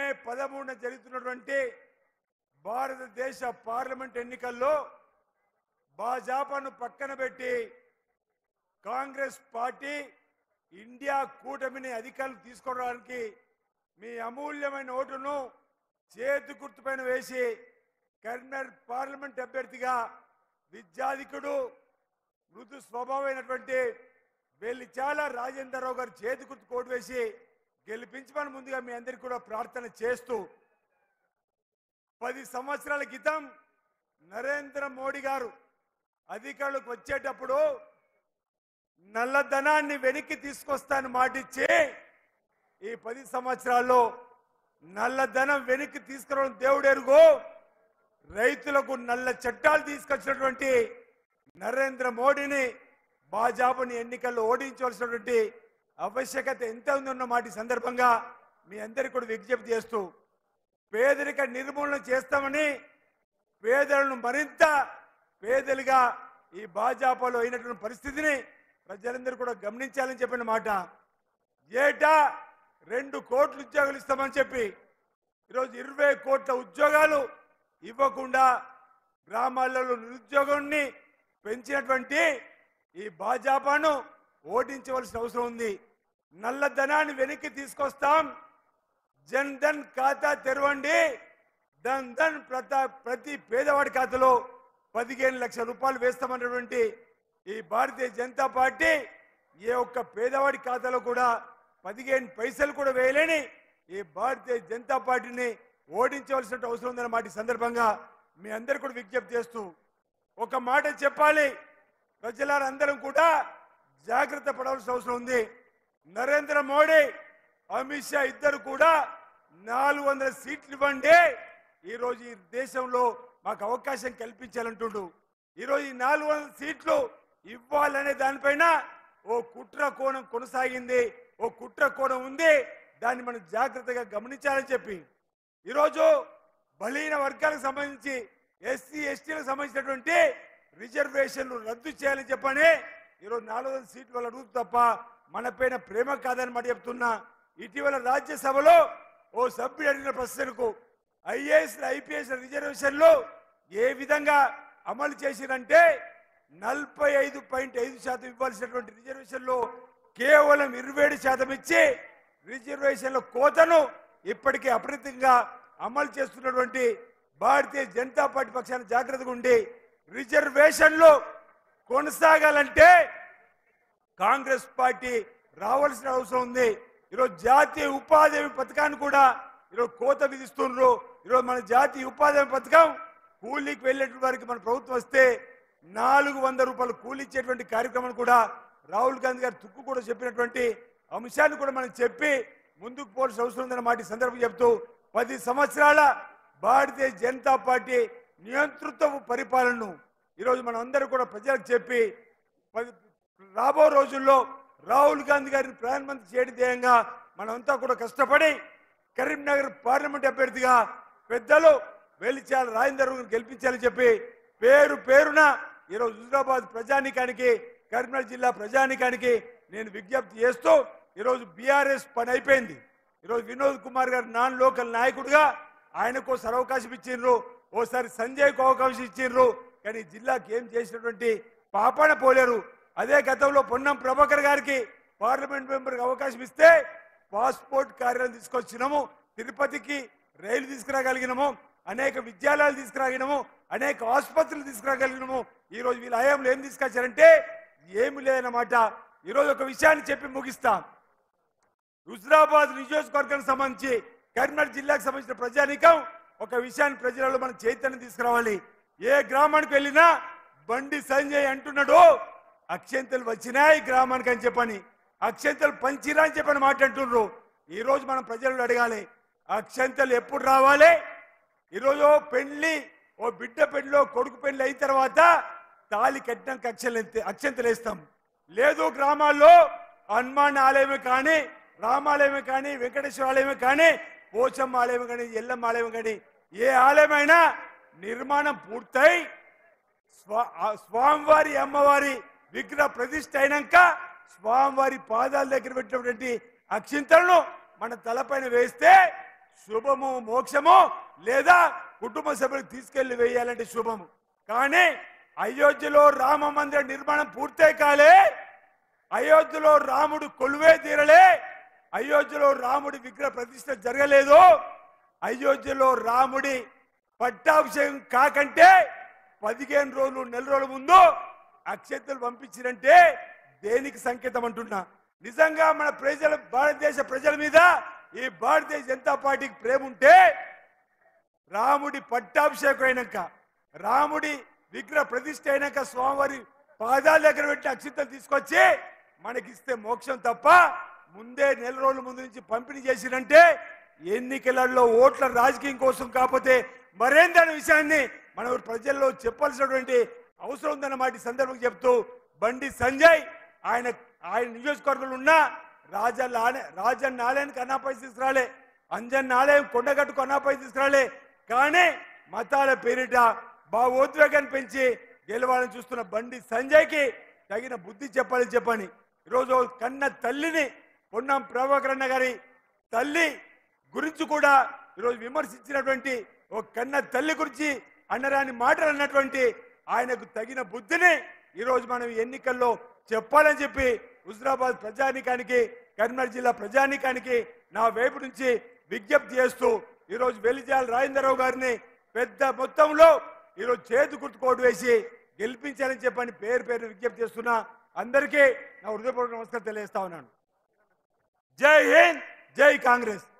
పదమూడున జరుగుతున్నటువంటి భారతదేశ పార్లమెంట్ ఎన్నికల్లో భాజపాను పక్కన పెట్టి కాంగ్రెస్ పార్టీ ఇండియా కూటమిని అధికారులు తీసుకోవడానికి మీ అమూల్యమైన ఓటును చేతి గుర్తుపైన వేసి కరీంనగర్ పార్లమెంట్ అభ్యర్థిగా విద్యాధికుడు మృదు స్వభావమైనటువంటి వెల్లిచాల రాజేంద్రరావు గారు చేతి గుర్తు కోటు వేసి గెలిపించమని ముందుగా మీ అందరికీ కూడా ప్రార్థన చేస్తూ పది సంవత్సరాల క్రితం నరేంద్ర మోడీ గారు అధికారులకు వచ్చేటప్పుడు నల్లధనాన్ని వెనక్కి తీసుకొస్తాను మాటిచ్చి ఈ పది సంవత్సరాల్లో నల్లధనం వెనక్కి తీసుకురావడం దేవుడెరుగు రైతులకు నల్ల చట్టాలు తీసుకొచ్చినటువంటి నరేంద్ర మోడీని భాజపాని ఎన్నికల్లో ఓడించవలసినటువంటి ఆవశ్యకత ఎంత ఉందన్న మాట ఈ సందర్భంగా మీ అందరికీ కూడా విజ్ఞప్తి చేస్తూ పేదరిక నిర్మూలన చేస్తామని పేదలను మరింత పేదలుగా ఈ భాజపాలో అయినటువంటి పరిస్థితిని ప్రజలందరూ కూడా గమనించాలని చెప్పిన మాట ఏటా రెండు కోట్ల ఉద్యోగాలు ఇస్తామని చెప్పి ఈరోజు ఇరవై కోట్ల ఉద్యోగాలు ఇవ్వకుండా గ్రామాలలో నిరుద్యోగాన్ని పెంచినటువంటి ఈ భాజపాను ఓడించవలసిన అవసరం ఉంది నల్లధనాన్ని వెనక్కి తీసుకొస్తాం జన్ ధన్ ఖాతా తెరవండి ధన్ ధన్ ప్రతా ప్రతి పేదవాడి ఖాతాలో పదిహేను లక్షల రూపాయలు వేస్తామన్నటువంటి ఈ భారతీయ జనతా పార్టీ ఏ ఒక్క పేదవాడి ఖాతాలో కూడా పదిహేను పైసలు కూడా వేయలేని ఈ భారతీయ జనతా పార్టీని ఓడించవలసిన అవసరం ఉందన్నమాట ఈ సందర్భంగా మీ అందరు కూడా విజ్ఞప్తి చేస్తూ ఒక మాట చెప్పాలి ప్రజలందరం కూడా జాగ్రత్త పడవలసిన అవసరం ఉంది నరేంద్ర మోడీ అమిత్ షా ఇద్దరు కూడా నాలుగు వందల సీట్లు ఇవ్వండి ఈరోజు ఈ దేశంలో మాకు అవకాశం కల్పించాలంటుండు ఈరోజు ఈ నాలుగు వందల సీట్లు ఇవ్వాలనే దానిపైన ఓ కుట్ర కోణం కొనసాగింది ఓ కుట్ర కోణం ఉంది దాన్ని మనం జాగ్రత్తగా గమనించాలని చెప్పి ఈరోజు బలహీన వర్గాలకు సంబంధించి ఎస్సీ ఎస్టీలకు సంబంధించినటువంటి రిజర్వేషన్లు రద్దు చేయాలని చెప్పని ఈరోజు నాలుగు వందల సీట్లు వాళ్ళు అడుగుతూ తప్ప మన పైన ప్రేమ కాదని మాట చెప్తున్నా ఇటీవల రాజ్యసభలో ఓ సభ్యుడు అడిగిన ప్రశ్నకు ఐఏఎస్ ఐపీఎస్ రిజర్వేషన్లు ఏ విధంగా అమలు చేసిరంటే నలభై ఐదు పాయింట్ ఐదు శాతం ఇవ్వాల్సినటువంటి రిజర్వేషన్లు కేవలం ఇరవై ఏడు శాతం ఇచ్చి రిజర్వేషన్ల కోతను ఇప్పటికే అప్రతిగా అమలు చేస్తున్నటువంటి భారతీయ జనతా పార్టీ పక్షాన జాగ్రత్తగా ఉండి రిజర్వేషన్లు కొనసాగాలంటే కాంగ్రెస్ పార్టీ రావాల్సిన అవసరం ఉంది ఈరోజు జాతీయ ఉపాధి హామీ పథకాన్ని కూడా ఈరోజు కోత విధిస్తున్నారు ఈరోజు మన జాతీయ ఉపాధి హామీ పథకం కూలీకి వెళ్ళేటువంటి వారికి మన ప్రభుత్వం వస్తే నాలుగు వందల రూపాయలు కూలీ ఇచ్చేటువంటి కార్యక్రమం కూడా రాహుల్ గాంధీ గారు తుక్కు కూడా చెప్పినటువంటి అంశాన్ని కూడా మనం చెప్పి ముందుకు పోవాల్సిన అవసరం ఉందన్న మాట ఈ సందర్భం చెప్తూ పది సంవత్సరాల భారతీయ జనతా పార్టీ నియంతృత్వ పరిపాలనను ఈరోజు మనం అందరూ కూడా ప్రజలకు చెప్పి పది రాబో రోజుల్లో రాహుల్ గాంధీ గారిని ప్రధానమంత్రి చేయడం ధ్యేయంగా మనమంతా కూడా కష్టపడి కరీంనగర్ పార్లమెంట్ అభ్యర్థిగా పెద్దలు వెలిచాల రాజేందర్ గారిని గెలిపించాలని చెప్పి పేరు పేరున ఈరోజు హుజరాబాద్ ప్రజానికానికి కరీంనగర్ జిల్లా ప్రజానికానికి నేను విజ్ఞప్తి చేస్తూ ఈరోజు బీఆర్ఎస్ పని అయిపోయింది ఈరోజు వినోద్ కుమార్ గారు నాన్ లోకల్ నాయకుడిగా ఆయనకు ఒకసారి అవకాశం ఇచ్చిండ్రు ఓసారి సంజయ్కు అవకాశం ఇచ్చిండ్రు కానీ జిల్లాకి ఏం చేసినటువంటి పాపన పోలేరు అదే గతంలో పొన్నం ప్రభాకర్ గారికి పార్లమెంట్ మెంబర్కి అవకాశం ఇస్తే పాస్పోర్ట్ కార్యాలయం తీసుకొచ్చినాము తిరుపతికి రైలు తీసుకురాగలిగినాము అనేక విద్యాలయాలు తీసుకురాగలిగినాము అనేక ఆసుపత్రులు తీసుకురాగలిగినాము ఈ రోజు వీళ్ళ హయాంలో ఏం తీసుకొచ్చారంటే ఏమి లేదన్నమాట ఈరోజు ఒక విషయాన్ని చెప్పి ముగిస్తాం హుజరాబాద్ నియోజకవర్గానికి సంబంధించి కరీంనగర్ జిల్లాకు సంబంధించిన ప్రజానీకం ఒక విషయాన్ని ప్రజలలో మనం చైతన్యం తీసుకురావాలి ఏ గ్రామానికి వెళ్ళినా బండి సంజయ్ అంటున్నాడు అక్షంతలు వచ్చినాయి గ్రామానికి అని చెప్పని అక్షంతలు పంచిరా అని చెప్పని మాట్లాడుతున్నారు ఈ రోజు మనం ప్రజలను అడగాలి అక్షంతలు ఎప్పుడు రావాలి ఈరోజు పెళ్లి ఓ బిడ్డ పెళ్లిలో కొడుకు పెళ్లి అయిన తర్వాత తాలి కట్టినాక అక్షలు అక్షంతలు వేస్తాం లేదు గ్రామాల్లో హనుమాన్ ఆలయమే కానీ రామాలయమే కానీ వెంకటేశ్వర ఆలయమే కానీ పోచమ్మ ఆలయం కానీ ఎల్లమ్మ ఆలయం కానీ ఏ ఆలయమైనా నిర్మాణం పూర్తయి స్వా- ఆ స్వామివారి అమ్మవారి విగ్రహ ప్రతిష్ఠ అయినాక స్వామివారి పాదాల దగ్గర పెట్టినటువంటి అక్షింతలను మన తలపైన వేస్తే శుభము మోక్షము లేదా కుటుంబ సభ్యులకు తీసుకెళ్లి వేయాలంటే శుభము కానీ అయోధ్యలో రామ మందిర నిర్మాణం పూర్తే కాలే అయోధ్యలో రాముడు కొలువే తీరలే అయోధ్యలో రాముడి విగ్రహ ప్రతిష్ట జరగలేదు అయోధ్యలో రాముడి పట్టాభిషేకం కాకంటే పదిహేను రోజులు నెల రోజుల ముందు అక్షంతలు పంపించినంటే దేనికి సంకేతం అంటున్నా నిజంగా మన ప్రజల భారతదేశ ప్రజల మీద ఈ భారతీయ జనతా పార్టీకి ప్రేమ ఉంటే రాముడి పట్టాభిషేకం అయినాక రాముడి విగ్రహ ప్రతిష్ఠ అయినాక స్వామివారి పాదాల దగ్గర పెట్టి అక్షింతలు తీసుకొచ్చి మనకిస్తే మోక్షం తప్ప ముందే నెల రోజుల ముందు నుంచి పంపిణీ చేసినంటే ఎన్నికలలో ఓట్ల రాజకీయం కోసం కాకపోతే మరేందనే విషయాన్ని మన ప్రజల్లో చెప్పాల్సినటువంటి అవసరం ఉందన్నమాట ఈ సందర్భం చెప్తూ బండి సంజయ్ ఆయన ఆయన నియోజకవర్గంలో ఉన్న రాజన్న ఆలయ రాజన్న ఆలయానికి అన్నాపై తీసుకురాలే అంజన్ ఆలయం కొండగట్టుకు అన్నాపై తీసుకురాలే కానీ మతాల పేరిట భావోద్వేగాన్ని పెంచి గెలవాలని చూస్తున్న బండి సంజయ్కి తగిన బుద్ధి చెప్పాలని చెప్పని ఈరోజు కన్న తల్లిని పొన్నం ప్రభాకర్ అన్న గారి తల్లి గురించి కూడా ఈరోజు విమర్శించినటువంటి ఒక కన్న తల్లి గురించి అన్నరాని మాటలు అన్నటువంటి ఆయనకు తగిన బుద్ధిని ఈరోజు మనం ఎన్నికల్లో చెప్పాలని చెప్పి హుజరాబాద్ ప్రజానికానికి కరీంనగర్ జిల్లా ప్రజానికానికి నా వైపు నుంచి విజ్ఞప్తి చేస్తూ ఈరోజు వెలిజాల రాజేంద్రరావు గారిని పెద్ద మొత్తంలో ఈరోజు చేతి గుర్తుకోటు వేసి గెలిపించాలని చెప్పని పేరు పేరు విజ్ఞప్తి చేస్తున్నా అందరికీ నా హృదయపూర్వక నమస్కారం తెలియజేస్తా ఉన్నాను జై హింద్ జై కాంగ్రెస్